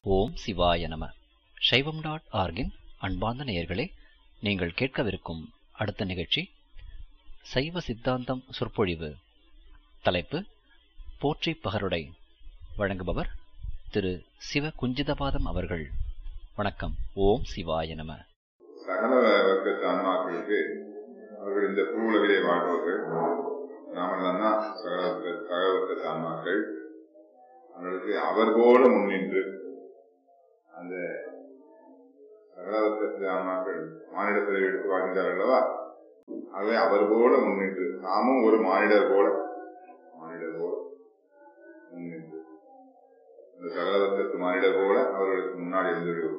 ஓம் சிவாய நம சைவம் டாட் ஆர்கின் அன்பார்ந்த நேயர்களே நீங்கள் கேட்கவிருக்கும் அடுத்த நிகழ்ச்சி சைவ சித்தாந்தம் சொற்பொழிவு தலைப்பு போற்றி பகருடை வழங்குபவர் திரு சிவ குஞ்சிதபாதம் அவர்கள் வணக்கம் ஓம் சிவாய நம சகல வர்க்கத்து ஆன்மாக்களுக்கு அவர்கள் இந்த பூவுலகிலே வாழ்பவர்கள் நாமெல்லாம் தான் சகல வர்க்க- சகல வர்க்கத்து ஆன்மாக்கள் அவர்களுக்கு அவர் போல முன்னின்று அந்த சகல வர்க்கத்து ஆன்மாக்கள் மானிட பிறவி எடுத்து வாழ்கின்றார் அல்லவா ஆகவே அவர் போல முன்னின்று நாமும் ஒரு மானிடர் போல மானிடர் போல முன்னின்று இந்த சகல வர்க்கத்து மானிடர் போல அவர்களுக்கு முன்னாடி இருந்து விடுவோம்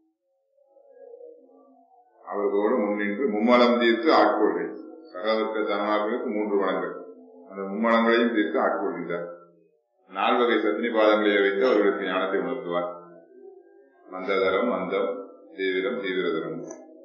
அவர்களோடு முன்னின்று மும்மலம் தீர்த்து ஆட்கொள்கை சகலவர்க்க தனமாக்களுக்கு மூன்று வளங்கள் அந்த மும்மலங்களையும் தீர்த்து ஆட்கொள்கின்றார் நால்வகை சத்தினி பாதங்களை வைத்து அவர்களுக்கு ஞானத்தை உணர்த்துவார் மந்ததரம் மந்தம் தீவிரம் தீவிரதரம்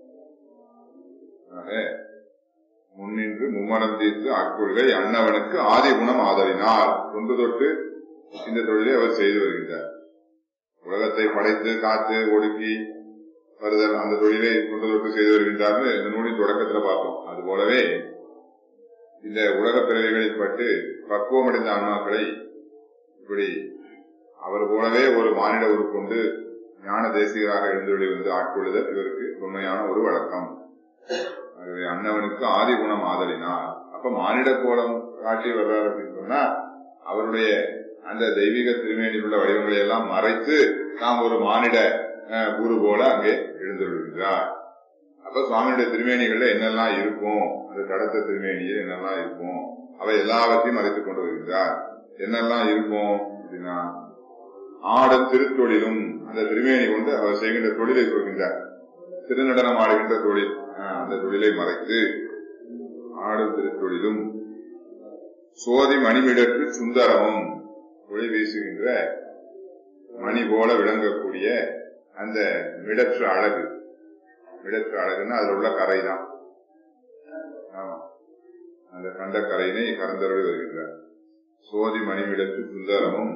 ஆக முன்னின்று மும்மலம் தீர்த்து ஆட்கொள்கை அன்னவனுக்கு ஆதி குணம் ஆதலினார் தொன்று தொட்டு இந்த தொழிலை அவர் செய்து வருகின்றார் உலகத்தை படைத்து காத்து ஒடுக்கி வருதல் அந்த தொழிலை கொண்டு தொட்டு செய்து வருகின்றார்னு இந்த நூலின் தொடக்கத்துல பார்த்தோம் அது போலவே இந்த உலக பிறவிகளில் பட்டு பக்குவமடைந்த ஆன்மாக்களை இப்படி அவர் போலவே ஒரு மானிட உருக்கொண்டு ஞான தேசிகராக எழுந்துள்ளி வந்து ஆட்கொள்ளுதல் இவருக்கு உண்மையான ஒரு வழக்கம் ஆகவே அன்னவனுக்கு ஆதி குணம் ஆதலினார் அப்ப மானிட கோலம் காட்டி வர்றார் அப்படின்னு சொன்னா அவருடைய அந்த தெய்வீக திருமேனியில் உள்ள வடிவங்களை எல்லாம் மறைத்து நாம் ஒரு மானிட அஹ், குரு போல அங்கே எழுந்துள்ளார் அப்ப சுவாமியுடைய திருமேனிகள்ல என்னெல்லாம் இருக்கும் அந்த கடத்த திருமேனியில் என்னெல்லாம் இருக்கும் அவை எல்லாவற்றையும் மறைத்துக் கொண்டு வருகிறார் என்னெல்லாம் இருக்கும் அப்படின்னா ஆடும் திருத்தொழிலும் அந்த திருமேனி கொண்டு அவர் செய்கின்ற தொழிலை சொல்கின்றார் திருநடனம் ஆடுகின்ற தொழில் அஹ், அந்த தொழிலை மறைத்து ஆடும் திருத்தொழிலும் சோதி மணிமிடற்று சுந்தரமும் ஒளி வீசுகின்ற மணி போல விளங்கக்கூடிய அந்த மிடற்று அழகு மிடற்று அழகுன்னா அதுல உள்ள கரை தான் ஆமா அந்த கண்ட கரையினை கறந்தருளி வருகின்றார் சோதி மணிமிடற்று சுந்தரமும்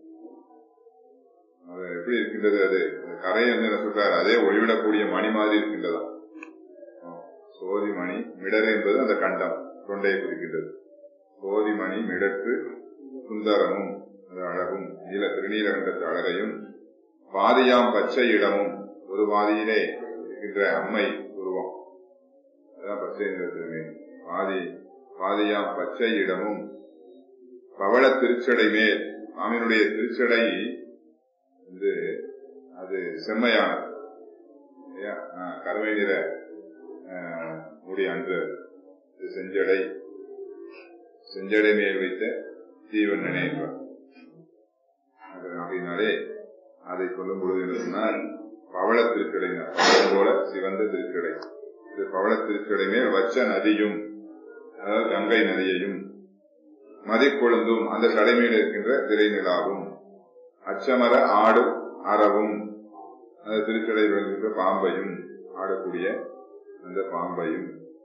அது எப்படி இருக்கின்றது அது அந்த கரை வந்து என்ன சொல்றாரு அதே ஒளிவிடக்கூடிய மணி மாதிரி இருக்கின்றதா சோதி மணி மிடர் என்பது அந்த கண்டம் தொண்டையை குறிக்கின்றது சோதி மணி மிடற்று சுந்தரமும் அது அழகும் நீல திருநீலகண்டத்து அழகையும் பாதியாம் பச்சை இடமும் ஒரு பாதியிலே இருக்கின்ற அம்மை உருவம் அதான் பச்சை நிறத்திலே பாதி பாதியாம் பச்சை இடமும் பவள திருச்சடை மேல் மாமியினுடைய திருச்சடை வந்து அது செம்மையானது இல்லையா? ஆ, கருமை நிற ஆ, முடி அன்று இது செஞ்சடை செஞ்சடை மேல் வைத்த தீவண்ணனே என்றார் அது அப்படின்னாலே அதை சொல்லும் பொழுது என்ன சொன்னால் பவள திருக்கடை பவளம் போல சிவந்த திருக்கடை இது பவள திருக்கடை மேல் வச்ச நதியும் அதாவது கங்கை நதியையும் மதிக்கொழுந்தும் அந்த சடைமையில் இருக்கின்ற திரை நிலாவும் அச்சமர ஆடும் அறவும் அந்த திருக்கடையில் இருக்கின்ற பாம்பையும் ஆடக்கூடிய அந்த பாம்பையும்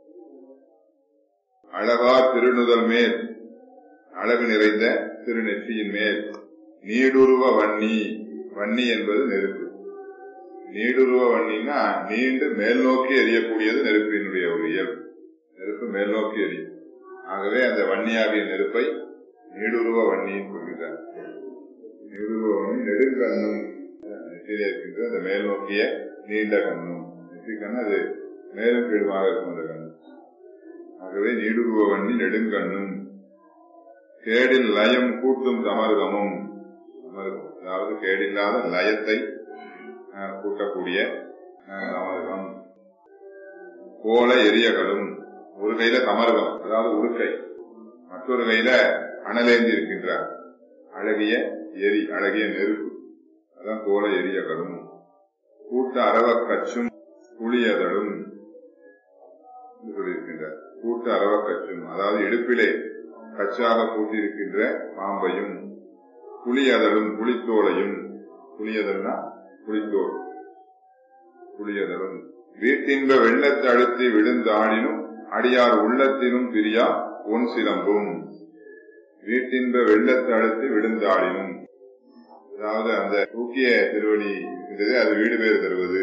அழகா திருநுதல் மேல் அழகு நிறைந்த திருநெற்றியின் மேல் நீடுருவ வன்னி வன்னி என்பது நெருப்பு நீடுருவ வன்னின்னா நீண்டு மேல் நோக்கி எரியக்கூடியது நெருப்பினுடைய ஒரு இயல்பு நெருப்பு மேல் நோக்கி எரியும் ஆகவே அந்த வன்னியாகிய நெருப்பை நீடுருவ வன்னின்னு சொல்கிறார் நீடுருவ வன்னி நெடுங்கண்ணும் நெற்றியிலே இருக்கின்ற அந்த மேல் நோக்கிய நீண்ட கண்ணும் நெற்றி கண்ணு அது மேலும் கீழுமாக இருக்கும் அந்த கண்ணு ஆகவே நீடுருவ வன்னி நெடுங்கண்ணும் கேடில் லயம் கூட்டும் தமர்கமும் தமர்கம் அதாவது கேடில்லாத லயத்தை அஹ், கூட்டக்கூடிய அஹ், தமர்கம் கோல எரியகளும் ஒரு கையில தமர்கம் அதாவது உடுக்கை மற்றொரு கையில அனலேந்தி இருக்கின்றார் அழகிய எரி அழகிய நெருப்பு அதான் கோல எரியகளும் கூட்ட அரவக் கச்சும் புளியதழும் என்று சொல்லியிருக்கின்றார் கூட்ட அரவக் கச்சும் அதாவது இடுப்பிலே கச்சாக பூட்டியிருக்கின்ற பாம்பையும் புளியதழும் புளித்தோலையும் புளியதல்னா புளித்தோல் புளியதழும் வீட்டின்ப வெள்ளத்தை அழுத்தி விழுந்தாடினும் அடியார் உள்ளத்தினும் பிரியா பொன் சிலம்பும் வீட்டின்ப வெள்ளத்தை அழுத்தி விழுந்தாடினும் அதாவது அந்த தூக்கிய திருவடி இருக்கின்றது அது வீடு பேர் தருவது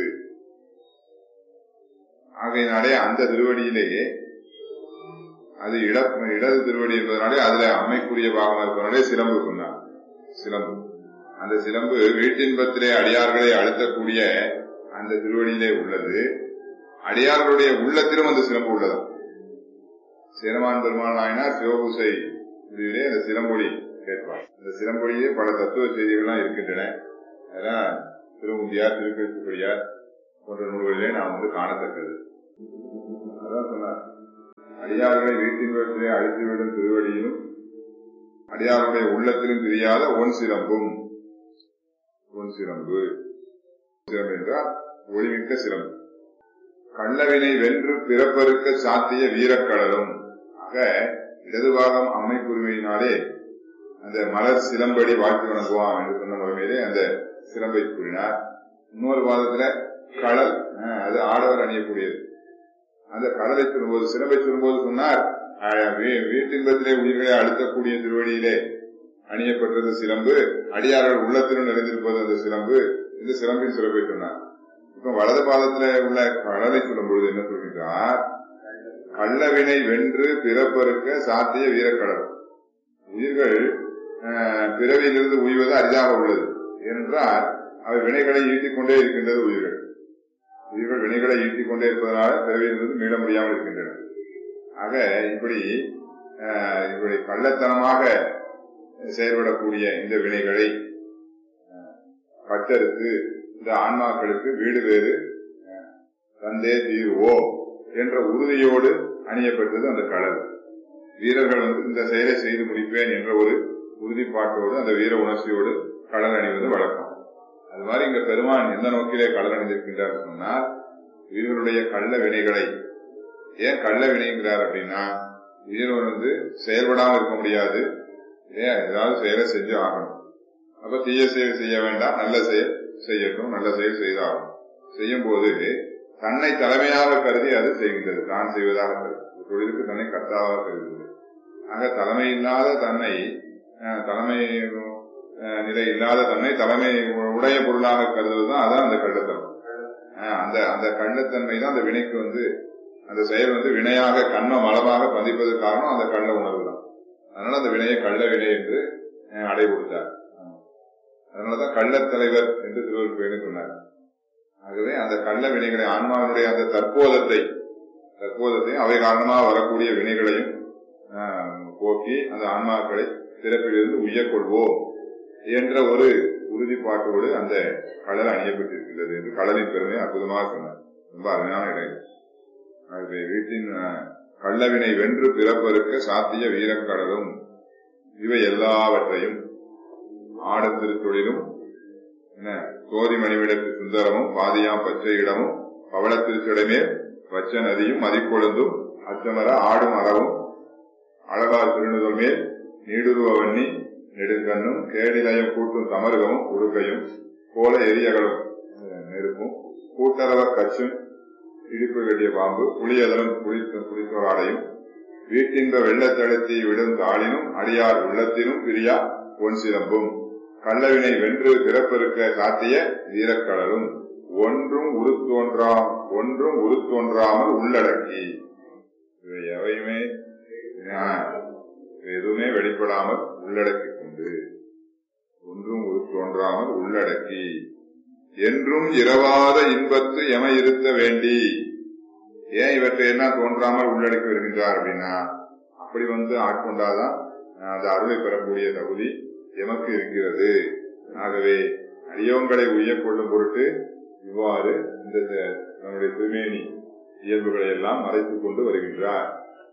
ஆகையினாலே அந்த திருவடியிலேயே அது இட இடது திருவடி என்பதனாலே அதுல அம்மைக்குரிய பாகம் இருப்பதனாலே சிலம்பு சொன்னார் சிலம்பு அந்த சிலம்பு வீட்டின்பத்திலே அடியார்களை அழுத்தக்கூடிய அந்த திருவடியிலே உள்ளது அடியார்களுடைய உள்ளத்திலும் அந்த சிலம்பு உள்ளது சேரமான் பெருமாள் நாயனார் சிவபூசை முடிவிலே அந்த சிலம்பொழி கேட்பார் அந்த சிலம்பொழியே பல தத்துவ செய்திகள்லாம் இருக்கின்றன அதெல்லாம் திருமுந்தியார் திருக்கழிச்சுப்படியார் போன்ற நூல்களிலே நாம் வந்து காணத்தக்கது அதான் சொன்னார் அடியார்களை வீட்டின் வீட்டிலே அழித்துவிடும் திருவடியிலும் அடியாருடைய உள்ளத்திலும் தெரியாத ஒன் சிலம்பும் ஒன் சிலம்பு சிலம்பு என்றால் ஒளிமிக்க சிலம்பு கள்ளவினை வென்று பிறப்பறுக்க சாத்திய வீரக்கடலும் ஆக இடது பாகம் அம்மை குருமையினாலே அந்த மலர் சிலம்படி வாழ்த்து வணங்குவான் என்று சொன்ன முறைமையிலே அந்த சிலம்பை கூறினார் இன்னொரு பாதத்துல கடல் அஹ், அது ஆடவர் அணியக்கூடியது அந்த கடலை சொல்லும்போது சிலம்பை சொல்லும்போது சொன்னார் அஹ், வீ- வீட்டின்பத்திலே உயிர்களை அழுத்தக்கூடிய திருவடியிலே அணியப்பட்டது சிலம்பு அடியார்கள் உள்ளத்திலும் நிறைந்திருப்பது அந்த சிலம்பு இந்த சிலம்பின் சிறப்பை சொன்னார் இப்ப வலது பாதத்துல உள்ள கடலை சொல்லும் பொழுது என்ன சொல்கின்றார் கள்ளவினை வென்று பிறப்பறுக்க சாத்திய வீரக்கடல் உயிர்கள் அஹ், பிறவியிலிருந்து உய்வது அரிதாக உள்ளது ஏனென்றால் அவை வினைகளை ஈட்டிக் கொண்டே இருக்கின்றது உயிர்கள் உயிர்கள் வினைகளை ஈட்டிக் கொண்டே இருப்பதனால பிறவியிலிருந்து மீள முடியாமல் இருக்கின்றன ஆக இப்படி அஹ், இப்படி கள்ளத்தனமாக செயல்படக்கூடிய இந்த வினைகளை அஹ், கட்டறுத்து இந்த ஆன்மாக்களுக்கு வீடு வேறு அஹ், தந்தே தீருவோம் என்ற உறுதியோடு அணியப்பட்டது அந்த கடல் வீரர்கள் வந்து இந்த செயலை செய்து முடிப்பேன் என்ற ஒரு உறுதிப்பாட்டோடு அந்த வீர உணர்ச்சியோடு கடல் அணிவது வழக்கம் அது மாதிரி இங்க பெருமான் எந்த நோக்கிலே கடல் அணிந்திருக்கின்றார் சொன்னால் உயிர்களுடைய கள்ள வினைகளை ஏன் கள்ள வினைங்கிறார் அப்படின்னா உயிர் வந்து செயல்படாமல் இருக்க முடியாது ஏன் ஏதாவது செயலை செஞ்சு ஆகணும் அப்ப தீய செயல் செய்ய வேண்டாம் நல்ல செயல் செய்யட்டும் நல்ல செயல் செய்தாகணும் செய்யும் போது தன்னை தலைமையாக கருதி அது செய்கின்றது தான் செய்வதாக கருது இந்த தொழிலுக்கு தன்னை கர்த்தாவாக கருதுகிறது ஆக தலைமை இல்லாத தன்னை அஹ், தலைமை அஹ், நிலை இல்லாத தன்னை தலைமை உடைய பொருளாக கருதுவதுதான் அதான் அந்த கள்ளத்தனம் அஹ், அந்த அந்த கள்ளத்தன்மை தான் அந்த வினைக்கு வந்து அந்த செயல் வந்து வினையாக கண்ம மலமாக பதிப்பதற்கு காரணம் அந்த கள்ள உணர்வு தான் அதனால அந்த வினையை கள்ள வினை என்று அஹ், அடை கொடுத்தார் அதனாலதான் கள்ளத் தலைவர் என்று திருவள்ளுவர் சொன்னார் ஆகவே அந்த கள்ள வினைகளை ஆன்மாவினுடைய அந்த தற்போதத்தை தற்போதத்தை அவை காரணமாக வரக்கூடிய வினைகளையும் ஆஹ், போக்கி அந்த ஆன்மாக்களை பிறப்பிலிருந்து உய்யக் கொள்வோம் என்ற ஒரு உறுதிப்பாட்டோடு அந்த கடல் அணியப்பட்டிருக்கின்றது என்று கடலின் பெருமை அற்புதமாக சொன்னார் ரொம்ப அருமையான இடம் ஆகவே வீட்டின் ஆஹ், கள்ளவினை வென்று பிறப்பறுக்க சாத்திய வீரக்கடலும் இவை எல்லாவற்றையும் ஆடத் திருத்தொழிலும் என்ன சோதி மணிவிடத்து சுந்தரமும் பாதியாம் பச்சை இடமும் பவளத் திருச்சடமேல் வச்ச நதியும் மதிக்கொழுந்தும் அச்சமர ஆடும் அறவும் அழகார் திருநுதல் மேல் நீடுருவ வன்னி நெடுங்கண்ணும் கேடிலயம் கூட்டும் தமருகமும் உடுக்கையும் கோல எரியகளும் அஹ், நெருப்பும் கூட்டரவ கச்சும் இடிப்பு கட்டிய பாம்பு புளியதலும் குளித்து குளித்தோர் ஆடையும் வீட்டின்ப வெள்ளத்தழுத்தி விடும் தாளினும் அடியார் உள்ளத்தினும் பிரியா பொன் சிலம்பும் கள்ளவினை வென்று பிறப்பெருக்க சாத்திய வீரக்கடலும் ஒன்றும் உருத்தோன்றா ஒன்றும் உருத்தோன்றாமல் உள்ளடக்கி இவை எவையுமே ஆஹ், எதுவுமே வெளிப்படாமல் உள்ளடக்கி கொண்டு ஒன்றும் உருத்தோன்றாமல் உள்ளடக்கி என்றும் இரவாத இன்பத்து எம இருத்த வேண்டி ஏன் இவற்றை எல்லாம் தோன்றாமல் உள்ளடக்கி வருகின்றார் அப்படின்னா அப்படி வந்து ஆட்கொண்டாதான் அஹ், அந்த அருளை பெறக்கூடிய தகுதி எமக்கு இருக்கிறது ஆகவே அடியோங்களை உய்யக் கொள்ளும் பொருட்டு இவ்வாறு இந்த த- நம்முடைய திருமேனி இயல்புகளை எல்லாம் மறைத்துக் கொண்டு வருகின்றார்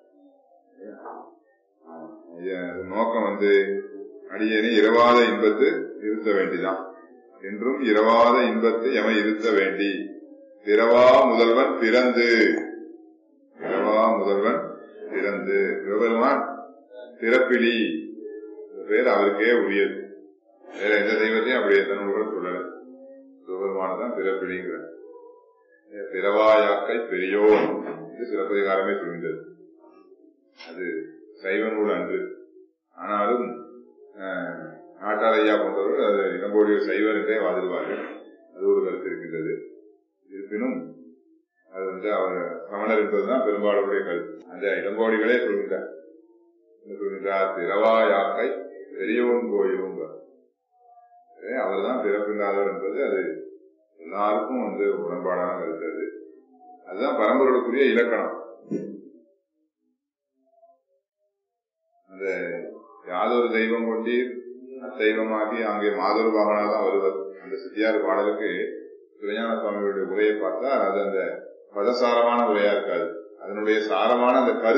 ஐயா, அது நோக்கம் வந்து அடியேனை இரவாத இன்பத்து இருத்த வேண்டிதான் என்றும் இரவாத இன்பத்து எமை இருத்த வேண்டி பிறவா முதல்வன் பிறந்து பிறவா முதல்வன் பிறந்து சிவபெருமான் பிறப்பிலி இந்த பேர் அவருக்கே உரியது வேற எந்த தெய்வத்தையும் அப்படி எந்த நூல்களும் சொல்லல சிவபெருமானதான் பிறப்பிலிங்கிறார் பிறவாயாக்கை பெரியோர் இது சிறப்பதிகாரமே சொல்கின்றது அது சைவ நூல் அன்று ஆனாலும் அஹ், நாட்டார் ஐயா போன்றவர்கள் அது இளங்கோடிகள் சைவர் என்றே வாதிடுவார்கள் அது ஒரு கருத்து இருக்கின்றது இருப்பினும் அது வந்து அவர் சமணர் என்பதுதான் பெரும்பாலுடைய கருத்து அந்த இளங்கோடிகளே சொல்கின்றார் என்ன சொல்கின்றார் திரவா யாக்கை பெரியவன் கோயிலும் அவர் தான் பிறப்பில்லாதவர் என்பது அது எல்லாருக்கும் வந்து உடன்பாடான கருத்து அது அதுதான் பரம்பரைக்குரிய இலக்கணம் அந்த யாதொரு தெய்வம் கொண்டீர் அத்தெய்வமாகி அங்கே மாதொரு பாகனாக தான் வருவர் அந்த சித்தியார் பாடலுக்கு திருஞான சுவாமிகளுடைய உரையை பார்த்தா அது அந்த பதசாரமான உரையா இருக்காது அதனுடைய சாரமான அந்த கருத்து